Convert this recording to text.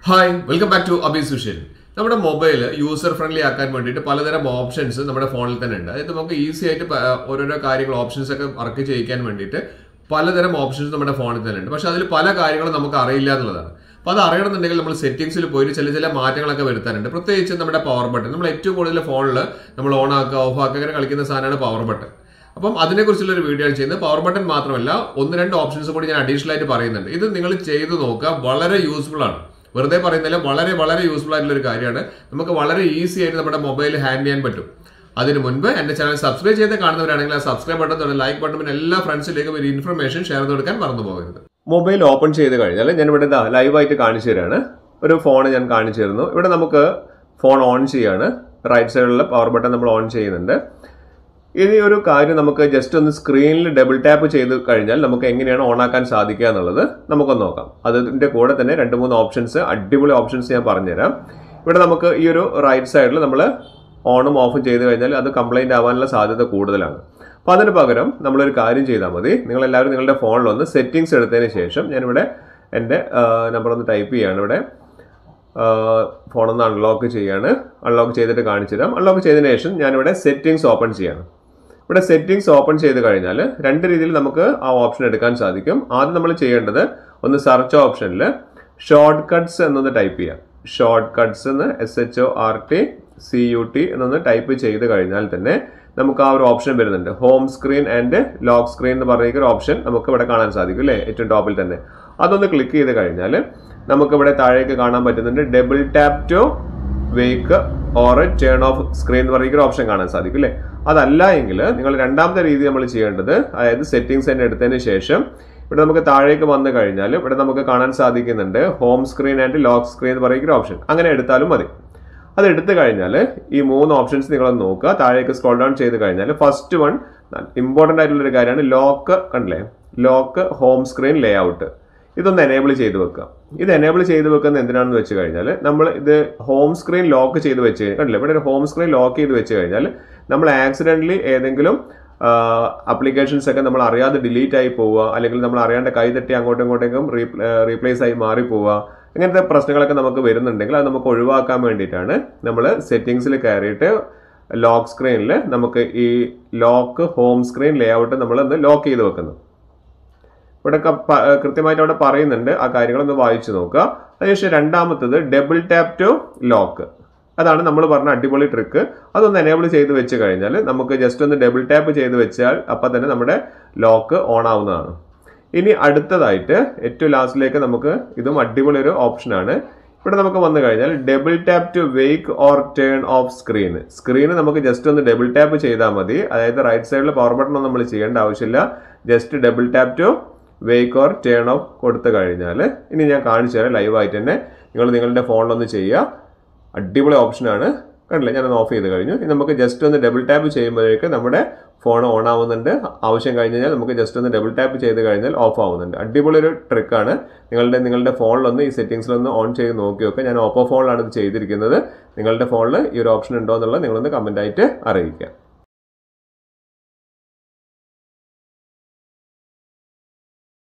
hi welcome back to Abi Sushil നമ്മുടെ mobile user friendly ആക്കാൻ വേണ്ടിയിട്ട് പലതരം ഓപ്ഷൻസ് നമ്മുടെ ഫോണിൽ തന്നെ ഉണ്ട് അതായത് നമുക്ക് ഈസി ആയിട്ട് പ- ഓരോരോ കാര്യങ്ങൾ ഓപ്ഷൻസ് ഒക്കെ വർക്ക് ചെയ്യിക്കാൻ വേണ്ടിയിട്ട് പലതരം ഓപ്ഷൻസ് നമ്മുടെ ഫോണിൽ തന്നെ ഉണ്ട് പക്ഷെ അതിൽ പല കാര്യങ്ങളും നമുക്ക് അറിയില്ല എന്നുള്ളതാണ് അപ്പോൾ അത് അറിയണമെന്നുണ്ടെങ്കിൽ നമ്മൾ സെറ്റിംഗ്സിൽ പോയിട്ട് ചില ചില മാറ്റങ്ങളൊക്കെ വരുത്താനുണ്ട് പ്രത്യേകിച്ച് നമ്മുടെ പവർ ബട്ടൺ നമ്മൾ ഏറ്റവും കൂടുതൽ ഫോണിൽ നമ്മൾ ഓൺ ആക്കുക ഓഫ് ആക്കുക അങ്ങനെ കളിക്കുന്ന സാധനമാണ് പവർ ബട്ടൺ അപ്പം അതിനെക്കുറിച്ചുള്ള ഒരു വീഡിയോ ആണ് ചെയ്യുന്നത് പവർ ബട്ടൺ മാത്രമല്ല ഒന്ന് രണ്ട് ഓപ്ഷൻസ് കൂടി ഞാൻ അഡീഷണൽ ആയിട്ട് പറയുന്നുണ്ട് ഇത് നിങ്ങൾ ചെയ്തു നോക്കുക വളരെ യൂസ്ഫുൾ ആണ് വെറുതെ പറയുന്നില്ല വളരെ വളരെ യൂസ്ഫുൾ ആയിട്ടുള്ള ഒരു കാര്യമാണ് നമുക്ക് വളരെ ഈസി ആയിട്ട് നമ്മുടെ മൊബൈൽ ഹാൻഡ് ചെയ്യാൻ പറ്റും അതിന് മുൻപ് എന്റെ ചാനൽ സബ്സ്ക്രൈബ് ചെയ്ത് കാണുന്നവരാണെങ്കിൽ ആ സബ്സ്ക്രൈബ് ബട്ടൺ തൊട്ട് ലൈക്ക് ബട്ടൺ പിന്നെ എല്ലാ ഫ്രണ്ട്സിലേക്കും ഒരു ഇൻഫർമേഷൻ ഷെയർ ചെയ്ത് കൊടുക്കാൻ മറന്നു പോകരുത് മൊബൈൽ ഓപ്പൺ ചെയ്ത് കഴിഞ്ഞാൽ ഞാൻ ഇവിടെ ലൈവായിട്ട് കാണിച്ചു തരാണ് ഒരു ഫോൺ ഞാൻ കാണിച്ചു തരുന്നു ഇവിടെ നമുക്ക് ഫോൺ ഓൺ ചെയ്യാണ് റൈറ്റ് സൈഡിലുള്ള പവർ ബട്ടൺ നമ്മൾ ഓൺ ചെയ്യുന്നുണ്ട് ഇനി ഒരു കാര്യം നമുക്ക് ജസ്റ്റ് ഒന്ന് സ്ക്രീനിൽ ഡബിൾ ടാപ്പ് ചെയ്ത് കഴിഞ്ഞാൽ നമുക്ക് എങ്ങനെയാണ് ഓൺ ആക്കാൻ സാധിക്കുക എന്നുള്ളത് നമുക്കൊന്ന് നോക്കാം അതിന്റെ കൂടെ തന്നെ രണ്ട് മൂന്ന് ഓപ്ഷൻസ് അടിപൊളി ഓപ്ഷൻസ് ഞാൻ പറഞ്ഞുതരാം ഇവിടെ നമുക്ക് ഈ ഒരു റൈറ്റ് സൈഡിൽ നമ്മൾ ഓണും ഓഫും ചെയ്ത് കഴിഞ്ഞാൽ അത് കംപ്ലൈന്റ് ആവാനുള്ള സാധ്യത കൂടുതലാണ് അപ്പോൾ അതിന് പകരം നമ്മളൊരു കാര്യം ചെയ്താൽ മതി നിങ്ങൾ എല്ലാവരും നിങ്ങളുടെ ഫോണിൽ ഒന്ന് സെറ്റിംഗ്സ് എടുത്തതിന് ശേഷം ഞാനിവിടെ എൻ്റെ നമ്പർ ഒന്ന് ടൈപ്പ് ചെയ്യാണ് ഇവിടെ ഫോണൊന്ന് അൺലോക്ക് ചെയ്യാണ് അൺലോക്ക് ചെയ്തിട്ട് കാണിച്ചു തരാം അൺലോക്ക് ചെയ്തതിന് ശേഷം ഞാനിവിടെ സെറ്റിംഗ്സ് ഓപ്പൺ ചെയ്യാണ് ഇവിടെ സെറ്റിംഗ്സ് ഓപ്പൺ ചെയ്ത് കഴിഞ്ഞാൽ രണ്ട് രീതിയിൽ നമുക്ക് ആ ഓപ്ഷൻ എടുക്കാൻ സാധിക്കും ആദ്യം നമ്മൾ ചെയ്യേണ്ടത് ഒന്ന് സെർച്ച് ഓപ്ഷനിൽ ഷോർട്ട് കട്ട്സ് എന്നൊന്ന് ടൈപ്പ് ചെയ്യാം ഷോർട്ട് കട്ട്സ് എന്ന് S H O R T C U T എന്നൊന്ന് ടൈപ്പ് ചെയ്ത് കഴിഞ്ഞാൽ തന്നെ നമുക്ക് ആ ഒരു ഓപ്ഷൻ വരുന്നുണ്ട് home screen and lock screen എന്ന് പറയുന്ന ഒരു ഓപ്ഷൻ നമുക്ക് ഇവിടെ കാണാൻ സാധിക്കും അല്ലേ ഏറ്റവും ടോപ്പിൽ തന്നെ അതൊന്ന് ക്ലിക്ക് ചെയ്ത് കഴിഞ്ഞാൽ നമുക്ക് ഇവിടെ താഴേക്ക് കാണാൻ പറ്റുന്നുണ്ട് double tap to wake or turn off screen എന്ന് പറയുന്ന ഒരു ഓപ്ഷൻ കാണാൻ സാധിക്കും അല്ലേ അതല്ല എങ്കിൽ നിങ്ങൾ രണ്ടാമത്തെ രീതി നമ്മൾ ചെയ്യേണ്ടത് അതായത് സെറ്റിംഗ്സ് തന്നെ എടുത്തതിന് ശേഷം ഇവിടെ നമുക്ക് താഴേക്ക് വന്നു കഴിഞ്ഞാൽ ഇവിടെ നമുക്ക് കാണാൻ സാധിക്കുന്നുണ്ട് home screen and lock screen എന്ന് പറയുന്ന ഒരു ഓപ്ഷൻ അങ്ങനെ എടുത്താലും മതി അത് എടുത്തു കഴിഞ്ഞാൽ ഈ മൂന്ന് ഓപ്ഷൻസ് നിങ്ങളൊന്ന് നോക്കുക താഴേക്ക് സ്ക്രോൾ ഡൗൺ ചെയ്ത് കഴിഞ്ഞാൽ ഫസ്റ്റ് വൺ ഇമ്പോർട്ടൻ്റ് ആയിട്ടുള്ള ഒരു കാര്യമാണ് ലോക്ക് കണ്ടില്ലേ lock home screen layout ഇതൊന്ന് എനേബിൾ ചെയ്ത് വെക്കുക ഇത് എനേബിൾ ചെയ്ത് വെക്കുന്നത് എന്തിനാണെന്ന് വെച്ച് കഴിഞ്ഞാൽ നമ്മൾ ഇത് ഹോം സ്ക്രീൻ ലോക്ക് ചെയ്ത് വെച്ച് കഴിഞ്ഞാൽ കണ്ടില്ലേ ഇവിടെ ഒരു ഹോം സ്ക്രീൻ ലോക്ക് ചെയ്ത് വെച്ച് കഴിഞ്ഞാൽ നമ്മൾ ആക്സിഡൻ്റലി ഏതെങ്കിലും അപ്ലിക്കേഷൻസ് ഒക്കെ നമ്മൾ അറിയാതെ ഡിലീറ്റ് ആയി പോവുക അല്ലെങ്കിൽ നമ്മൾ അറിയാണ്ട് കൈ തട്ടി അങ്ങോട്ടും ഇങ്ങോട്ടേക്കും റീപ്ലേസ് ആയി മാറി പോവുക ഇങ്ങനത്തെ പ്രശ്നങ്ങളൊക്കെ നമുക്ക് വരുന്നുണ്ടെങ്കിൽ അത് നമുക്ക് ഒഴിവാക്കാൻ വേണ്ടിയിട്ടാണ് നമ്മൾ സെറ്റിങ്സിൽ കയറിയിട്ട് ലോക്ക് സ്ക്രീനിൽ നമുക്ക് ഈ lock home screen layout നമ്മൾ ഒന്ന് ലോക്ക് ചെയ്ത് വെക്കുന്നത് ഇവിടെ ക- പ- കൃത്യമായിട്ട് അവിടെ പറയുന്നുണ്ട് ആ കാര്യങ്ങളൊന്ന് വായിച്ചു നോക്കുക അതിനുശേഷം രണ്ടാമത്തത് ഡബിൾ ടാപ്പ് ടു ലോക്ക് അതാണ് നമ്മൾ പറഞ്ഞ അടിപൊളി ട്രിക്ക് അതൊന്ന് എനേബിൾ ചെയ്ത് വെച്ച് കഴിഞ്ഞാൽ നമുക്ക് ജസ്റ്റ് ഒന്ന് ഡബിൾ ടാപ്പ് ചെയ്ത് വെച്ചാൽ അപ്പം തന്നെ നമ്മുടെ ലോക്ക് ഓൺ ആവുന്നതാണ് ഇനി അടുത്തതായിട്ട് ഏറ്റവും ലാസ്റ്റിലേക്ക് നമുക്ക് ഇതും അടിപൊളി ഒരു ഓപ്ഷനാണ് ഇവിടെ നമുക്ക് വന്നു കഴിഞ്ഞാൽ double tap to wake or turn off screen സ്ക്രീന് നമുക്ക് ജസ്റ്റ് ഒന്ന് ഡബിൾ ടാപ്പ് ചെയ്താൽ മതി അതായത് റൈറ്റ് സൈഡിൽ പവർ ബട്ടൺ ഒന്നും നമ്മൾ ചെയ്യേണ്ട ആവശ്യമില്ല just double tap to wake or turn off കൊടുത്തു കഴിഞ്ഞാൽ ഇനി ഞാൻ കാണിച്ചു തരാം ലൈവായിട്ട് തന്നെ നിങ്ങൾ നിങ്ങളുടെ ഫോണിലൊന്ന് ചെയ്യുക അടിപൊളി ഓപ്ഷനാണ് കണ്ടില്ലേ ഞാനൊന്ന് ഓഫ് ചെയ്ത് കഴിഞ്ഞു ഇനി നമുക്ക് ജസ്റ്റ് ഒന്ന് ഡബിൾ ടാപ്പ് ചെയ്യുമ്പോഴേക്ക് നമ്മുടെ ഫോൺ ഓൺ ആവുന്നുണ്ട് ആവശ്യം കഴിഞ്ഞ് കഴിഞ്ഞാൽ നമുക്ക് ജസ്റ്റ് ഒന്ന് ഡബിൾ ടാപ്പ് ചെയ്ത് കഴിഞ്ഞാൽ ഓഫ് ആവുന്നുണ്ട് അടിപൊളി ഒരു ട്രിക്കാണ് നിങ്ങളുടെ നിങ്ങളുടെ ഫോണിലൊന്ന് ഈ സെറ്റിംഗ്സിലൊന്ന് ഓൺ ചെയ്ത് നോക്കി നോക്കുക ഞാൻ ഓപ്പോ ഫോണിലാണ് ഇത് ചെയ്തിരിക്കുന്നത് നിങ്ങളുടെ ഫോണിൽ ഈ ഒരു ഓപ്ഷൻ ഉണ്ടോ എന്നുള്ളത് നിങ്ങളൊന്ന് കമൻ്റ് ആയിട്ട് അറിയിക്കുക